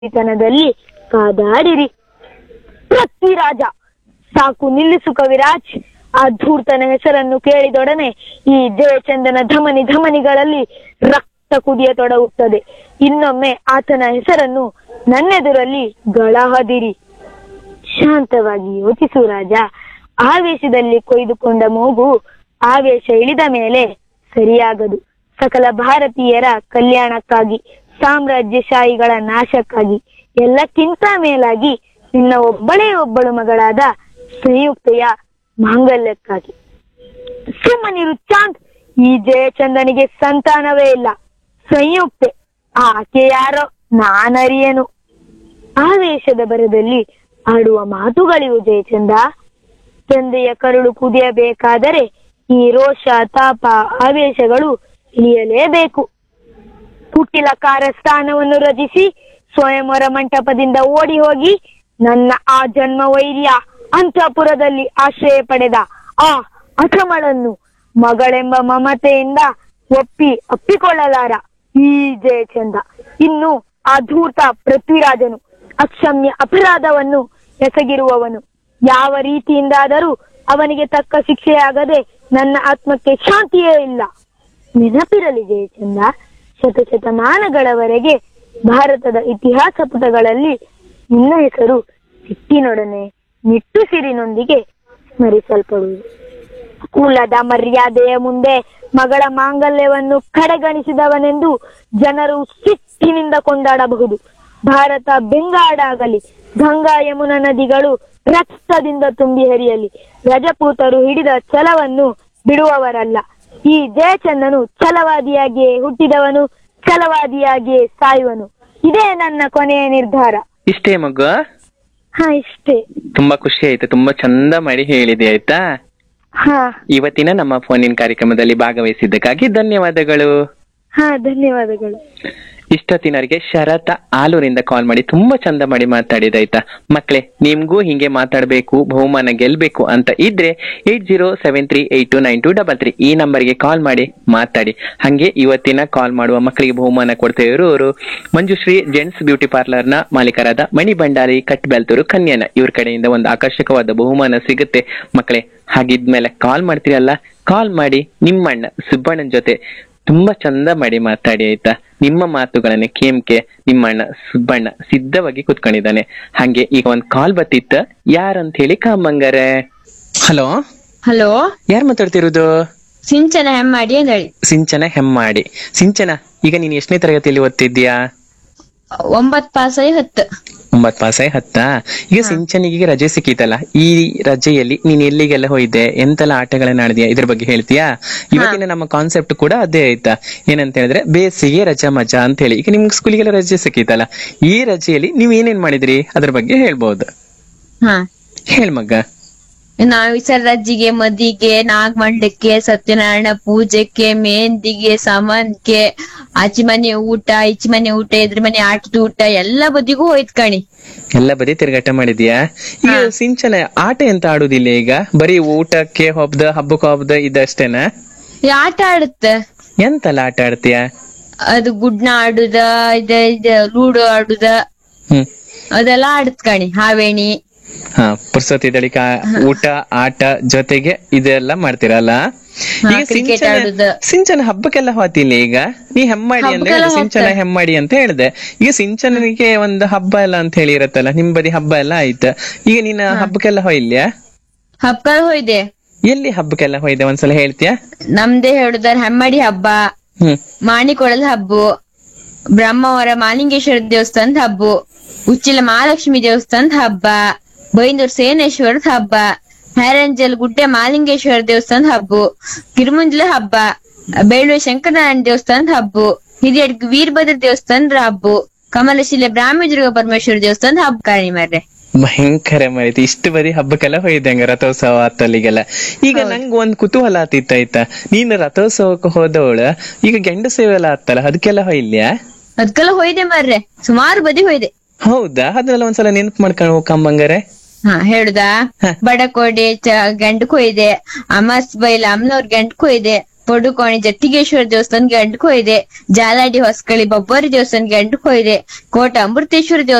ತನದಲ್ಲಿ ಕಾದಾಡಿರಿ ಪೃಥ್ವಿರಾಜ ಸಾಕು ನಿಲ್ಲಿಸು ಕವಿರಾಜ್ ಆ ಧೂರ್ತನ ಹೆಸರನ್ನು ಕೇಳಿದೊಡನೆ ಈ ಜಯಚಂದನ ಧಮನಿ ಧಮನಿಗಳಲ್ಲಿ ರಕ್ತ ಕುದಿಯತೊಡಗುತ್ತದೆ ಇನ್ನೊಮ್ಮೆ ಆತನ ಹೆಸರನ್ನು ನನ್ನೆದುರಲ್ಲಿ ಗಳಹದಿರಿ ಶಾಂತವಾಗಿ ಯೋಚಿಸು ರಾಜ ಆವೇಶದಲ್ಲಿ ಕೊಯ್ದುಕೊಂಡ ಮೂಗು ಆವೇಶ ಇಳಿದ ಮೇಲೆ ಸರಿಯಾಗದು ಸಕಲ ಭಾರತೀಯರ ಕಲ್ಯಾಣಕ್ಕಾಗಿ ಸಾಮ್ರಾಜ್ಯಶಾಹಿಗಳ ನಾಶಕ್ಕಾಗಿ ಎಲ್ಲಕ್ಕಿಂತ ಮೇಲಾಗಿ ನಿನ್ನ ಒಬ್ಬಳೇ ಒಬ್ಬಳು ಮಗಳಾದ ಸಂಯುಕ್ತೆಯ ಮಾಂಗಲ್ಯಕ್ಕಾಗಿ ಸುಮ್ಮನಿರು ಚಾಂದ್ ಈ ಜಯಚಂದನಿಗೆ ಸಂತಾನವೇ ಇಲ್ಲ ಸಂಯುಕ್ತೆ ಆಕೆ ಯಾರೋ ನಾನರಿಯನು ಆವೇಶದ ಬರದಲ್ಲಿ ಆಡುವ ಮಾತುಗಳಿವು ಜಯಚಂದ ತಂದೆಯ ಕರುಳು ಕುದಿಯಬೇಕಾದರೆ ಈ ರೋಷ ತಾಪ ಆವೇಶಗಳು ಇಳಿಯಲೇಬೇಕು ಕುಟಿಲಕಾರ ಸ್ಥಾನವನ್ನು ರಚಿಸಿ ಸ್ವಯಂವರ ಮಂಟಪದಿಂದ ಓಡಿ ಹೋಗಿ ನನ್ನ ಆ ಜನ್ಮ ವೈರ್ಯ ಅಂತಃಪುರದಲ್ಲಿ ಆಶ್ರಯ ಪಡೆದ ಆ ಅಸಮಳನ್ನು ಮಗಳೆಂಬ ಮಮತೆಯಿಂದ ಒಪ್ಪಿ ಅಪ್ಪಿಕೊಳ್ಳಲಾರ ಈ ಜಯಚಂದ ಇನ್ನು ಆ ಧೂರ್ತ ಪೃಥ್ವಿರಾಜನು ಅಕ್ಷಮ್ಯ ಅಪರಾಧವನ್ನು ಎಸಗಿರುವವನು ಯಾವ ರೀತಿಯಿಂದಾದರೂ ಅವನಿಗೆ ತಕ್ಕ ಶಿಕ್ಷೆಯಾಗದೆ ನನ್ನ ಆತ್ಮಕ್ಕೆ ಶಾಂತಿಯೇ ಇಲ್ಲ ನೆನಪಿರಲಿ ಜಯಚಂದ ಶತಶತಮಾನಗಳವರೆಗೆ ಭಾರತದ ಇತಿಹಾಸ ಪುಟಗಳಲ್ಲಿ ನಿನ್ನ ಹೆಸರು ಸಿಟ್ಟಿನೊಡನೆ ನಿಟ್ಟುಸಿರಿನೊಂದಿಗೆ ಸ್ಮರಿಸಲ್ಪಡುವುದು ಕುಲದ ಮರ್ಯಾದೆಯ ಮುಂದೆ ಮಗಳ ಮಾಂಗಲ್ಯವನ್ನು ಕಡೆಗಣಿಸಿದವನೆಂದು ಜನರು ಸಿಟ್ಟಿನಿಂದ ಕೊಂಡಾಡಬಹುದು ಭಾರತ ಬೆಂಗಾಡಾಗಲಿ ಗಂಗಾ ಯಮುನಾ ನದಿಗಳು ರಕ್ತದಿಂದ ತುಂಬಿ ಹರಿಯಲಿ ರಜಪೂತರು ಹಿಡಿದ ಛಲವನ್ನು ಬಿಡುವವರಲ್ಲ ಈ ಜಯಚಂದನು ಛಲವಾದಿಯಾಗಿಯೇ ಹುಟ್ಟಿದವನು ಛಲವಾದಿಯಾಗಿಯೇ ಸಾಯುವನು ಇದೇ ನನ್ನ ಕೊನೆಯ ನಿರ್ಧಾರ ಇಷ್ಟೇ ಮಗು ಹಾ ಇಷ್ಟೇ ತುಂಬಾ ಖುಷಿ ಆಯ್ತು ತುಂಬಾ ಚಂದ ಮಾಡಿ ಹೇಳಿದೆ ಆಯ್ತಾ ಹಾ ಇವತ್ತಿನ ನಮ್ಮ ಫೋನಿನ ಕಾರ್ಯಕ್ರಮದಲ್ಲಿ ಭಾಗವಹಿಸಿದ್ದಕ್ಕಾಗಿ ಧನ್ಯವಾದಗಳು ಹಾ ಧನ್ಯವಾದಗಳು ಇಷ್ಟೊತ್ತಿನವರಿಗೆ ಶರತ ಆಲೂರಿಂದ ಕಾಲ್ ಮಾಡಿ ತುಂಬಾ ಚಂದ ಮಾಡಿ ಮಾತಾಡಿದಾಯ್ತಾ ಮಕ್ಳೇ ನಿಮ್ಗೂ ಹಿಂಗೆ ಮಾತಾಡ್ಬೇಕು ಬಹುಮಾನ ಗೆಲ್ಬೇಕು ಅಂತ ಇದ್ರೆ eight zero seven three eight two nine two double three ಈ ನಂಬರ್ಗೆ ಕಾಲ್ ಮಾಡಿ ಮಾತಾಡಿ ಹಂಗೆ ಇವತ್ತಿನ ಕಾಲ್ ಮಾಡುವ ಮಕ್ಕಳಿಗೆ ಬಹುಮಾನ ಕೊಡ್ತಾ ಇರೋರು ಮಂಜುಶ್ರೀ ಜೆಂಟ್ಸ್ ಬ್ಯೂಟಿ ಪಾರ್ಲರ್ ನ ಮಾಲೀಕರಾದ ಮಣಿ ಭಂಡಾರಿ ಕಟ್ ಬೆಲ್ತೂರು ಕನ್ಯಾನ ಇವ್ರ ಕಡೆಯಿಂದ ಒಂದು ಆಕರ್ಷಕವಾದ ಬಹುಮಾನ ಸಿಗುತ್ತೆ ಮಕ್ಕಳೇ ಹಾಗಿದ್ಮೇಲೆ ಕಾಲ್ ಮಾಡ್ತೀರಲ್ಲ ಕಾಲ್ ಮಾಡಿ ನಿಮ್ಮಣ್ಣ ಸುಬ್ಬಣ್ಣನ ಜೊತೆ ತುಂಬಾ ಚಂದ ಮಾಡಿ ಮಾತಾಡಿ ಆಯ್ತಾ ನಿಮ್ಮ ಮಾತುಗಳನ್ನ ಕೇಮ್ಕೆ ನಿಮ್ಮಣ್ಣ ಸುಬ್ಬಣ್ಣ ಸಿದ್ಧವಾಗಿ ಕುತ್ಕೊಂಡಿದ್ದಾನೆ ಹಂಗೆ ಈಗ ಒಂದ್ ಕಾಲ್ ಬತ್ತಿತ್ತ ಯಾರಂತ ಹೇಳಿ ಕಾಮಂಗಾರೆ ಹಲೋ ಹಲೋ ಯಾರ್ ಮಾತಾಡ್ತಿರೋದು ಸಿಂಚನ ಹೆಮ್ಮಾಡಿ ಅಂತ ಹೇಳಿ ಸಿಂಚನ ಹೆಮ್ಮಾಡಿ ಸಿಂಚನ ಈಗ ನೀನ್ ಎಷ್ಟನೇ ತರಗತಿಯಲ್ಲಿ ಓದ್ತಿದ್ಯಾ ಒಂಬತ್ ಪಾಸ್ ಆಗಿ ಹತ್ತು ಒಂಬತ್ ಪಾಸ್ ಆಗಿ ಹತ್ತಾ ಈಗ ಸಿಂಚನಿಗೆ ರಜೆ ಸಿಕ್ಕಿತಲ್ಲ ಈ ರಜೆಯಲ್ಲಿ ನೀನ್ ಎಲ್ಲಿಗೆಲ್ಲ ಹೋಯ್ದೆ ಎಂತೆಲ್ಲ ಆಟಗಳನ್ನ ಆಡಿದ್ಯಾ ಇದ್ರ ಬಗ್ಗೆ ಹೇಳ್ತೀಯಾ ಇವತ್ತಿನ ನಮ್ಮ ಕಾನ್ಸೆಪ್ಟ್ ಕೂಡ ಅದೇ ಆಯ್ತಾ ಏನಂತ ಹೇಳಿದ್ರೆ ಬೇಸಿಗೆ ರಜಾ ಮಜಾ ಅಂತ ಹೇಳಿ ಈಗ ನಿಮ್ಗೆ ಸ್ಕೂಲಿಗೆಲ್ಲ ರಜೆ ಸಿಕ್ಕಿತಲ್ಲ ಈ ರಜೆಯಲ್ಲಿ ನೀವ್ ಏನೇನ್ ಮಾಡಿದ್ರಿ ಅದ್ರ ಬಗ್ಗೆ ಹೇಳ್ಬಹುದು ಹಾ ಹೇಳ್ ಮಗ್ಗ ನಾವ್ ಈ ಸಲ ರಜ್ಜಿಗೆ ಮದಿಗೆ ನಾಗಮಂಡಕ್ಕೆ ಸತ್ಯನಾರಾಯಣ ಪೂಜೆಗೆ ಮೆಹಂದಿಗೆ ಸಮನ್ಗೆ ಆಚೆ ಮನೆ ಊಟ ಈಚೆ ಮನೆ ಊಟ ಎದ್ರ ಮನೆ ಆಟದ ಊಟ ಎಲ್ಲ ಬದಿಗೂ ಹೋಯ್ತ್ ಕಣಿ ಎಲ್ಲ ಬರೀ ತಿರುಗಾಟ ಮಾಡಿದ್ಯಾ ಈಗ ಸಿಂಚನ ಆಟ ಎಂತ ಆಡುದಿಲ್ಲ ಈಗ ಬರೀ ಊಟಕ್ಕೆ ಹಬ್ಬದ ಹಬ್ಬಕ್ಕೆ ಹಬ್ಬದ ಇದಷ್ಟೇನಾ ಈ ಆಟ ಆಡುತ್ತ ಎಂತೆಲ್ಲ ಆಟ ಆಡ್ತೀಯಾ ಅದು ಗುಡ್ನ ಆಡುದ ಇದ ಇದ ಲೂಡೋ ಆಡುದ ಹ್ಮ್ ಅದೆಲ್ಲ ಆಡುತ್ ಕಣಿ ಹಾವೇಣಿ ಹಾ ಪುರ್ಸೊತ್ ಇದಳಿಕ ಊಟ ಆಟ ಜೊತೆಗೆ ಇದೆಲ್ಲ ಮಾಡ್ತೀರಲ್ಲ ಹಾ, ಈಗ cricket ಸಿಂಚನ ಆಡುದು. ಸಿಂಚನ ಹಬ್ಬಕ್ಕೆಲ್ಲ ಹೋತಿಲ್ಲ ಈಗ ನೀ ಹೆಮ್ಮಾಡಿ ಅಂತ ಹಬ್ಬಕ್ಕೆಲ್ಲ ಹೇಳಿದೆ ಸಿಂಚನ ಹೋಗ್ತಾರೆ. ಹೆಮ್ಮಾಡಿ ಅಂತ ಹೇಳಿದೆ ಈಗ ಸಿಂಚನನಿಗೆ ಒಂದು ಹಬ್ಬ ಎಲ್ಲ ಅಂತ ಹೇಳಿ ಇರತ್ತಲ್ಲ ನಿಮ್ ಬದಿ ಹಬ್ಬ ಎಲ್ಲ ಆಯ್ತು ಈಗ ನೀನ್ ಹಬ್ಬಕ್ಕೆಲ್ಲ ಹೋಯ್ಲ್ಯಾ ಹಬ್ಬಗಳು ಹೋಯ್ದೆ ಎಲ್ಲಿ ಹಬ್ಬಕ್ಕೆಲ್ಲ ಹೋಯ್ದೆ ಒಂದ್ಸಲ ಹೇಳ್ತೀಯಾ ನಮ್ದೇ ಹೇಳುದಾರ ಹೆಮ್ಮಡಿ ಹಬ್ಬ ಹ್ಮ್ ಮಾಣಿಕೊಳದ ಹಬ್ಬ ಬ್ರಹ್ಮವರ ಮಾಲಿಂಗೇಶ್ವರ ದೇವಸ್ಥಾನದ ಹಬ್ಬ ಉಚ್ಚಿಲ ಮಹಾಲಕ್ಷ್ಮಿ ದೇವಸ್ಥಾನದ ಹಬ್ಬ ಬೈಂದೂರ್ ಸೇನೇಶ್ವರದ ಹಬ್ಬ ಹ್ಯಾರಂಜಲ್ ಗುಡ್ಡೆ ಮಾಲಿಂಗೇಶ್ವರ ದೇವಸ್ಥಾನದ ಹಬ್ಬ ಕಿರುಮುಂಜಲ ಹಬ್ಬ ಬೇಳುವೆ ಶಂಕರನಾರಾಯಣ ದೇವಸ್ಥಾನದ ಹಬ್ಬ ಹಿರಿಯಡ್ಗ ವೀರಭದ್ರ ದೇವಸ್ಥಾನದ ಹಬ್ಬ ಕಮಲಶಿಲೆ ಬ್ರಾಹ್ಮೀದುರ್ಗ ಪರಮೇಶ್ವರ ದೇವಸ್ಥಾನದ ಹಬ್ಬ ಕಾಣಿ ಮಾರ್ರೆ ಭಯಂಕರ ಮರಿತಿ ಇಷ್ಟು ಬರೀ ಹಬ್ಬಕ್ಕೆಲ್ಲ ಹೋಯ್ದಂಗ ರಥೋತ್ಸವ ಅತ್ತಲ್ಲಿಗೆಲ್ಲ ಈಗ ನಂಗ್ ಒಂದ್ ಕುತೂಹಲ ಆತಿತ್ತ ಆಯ್ತಾ ನೀನ್ ರಥೋತ್ಸವಕ್ಕೆ ಹೋದವಳ ಈಗ ಗಂಡ ಸೇವೆ ಎಲ್ಲ ಆತ್ತಲ್ಲ ಅದಕ್ಕೆಲ್ಲ ಹೋಯ್ಲ್ಯಾ ಅದ್ಕೆಲ್ಲ ಹೋಯ್ದೆ ಮಾರ್ರೆ ಸುಮಾರು ಬದಿ ಹೋಯ್ದೆ ಹೌದಾ ಅದನ್ನೆಲ್ಲ ಒಂದ್ಸಲ ನೆನ್ಪು ಮಾಡ್ಕೊಂಡು ಹೋಗಂಬಂಗಾರೆ ಹಾ ಹೇಳುದಾ ಹ. ಬಡಕೋಡೆ ಚ ಗಂಡಕ್ ಹೋಯ್ದೆ ಅಮಸ್ ಬೈಲ ಅಮ್ಮನವ್ರ ಗಂಡಕ್ ಹೋಯ್ದೆ ಪಡುಕೋಣಿ ಜಟ್ಟಿಗೇಶ್ವರ ದೇವಸ್ಥಾನಕ್ಕೆ ಎಂಟು ಇದೆ ಜಾಲಾಡಿ ಹೊಸಕಳಿ ಬೊಬ್ಬರಿ ದೇವಸ್ಥಾನಕ್ಕೆ ಎಂಟು ಇದೆ ಕೋಟ ಅಮೃತೇಶ್ವರ ದೇವಸ್ಥಾನ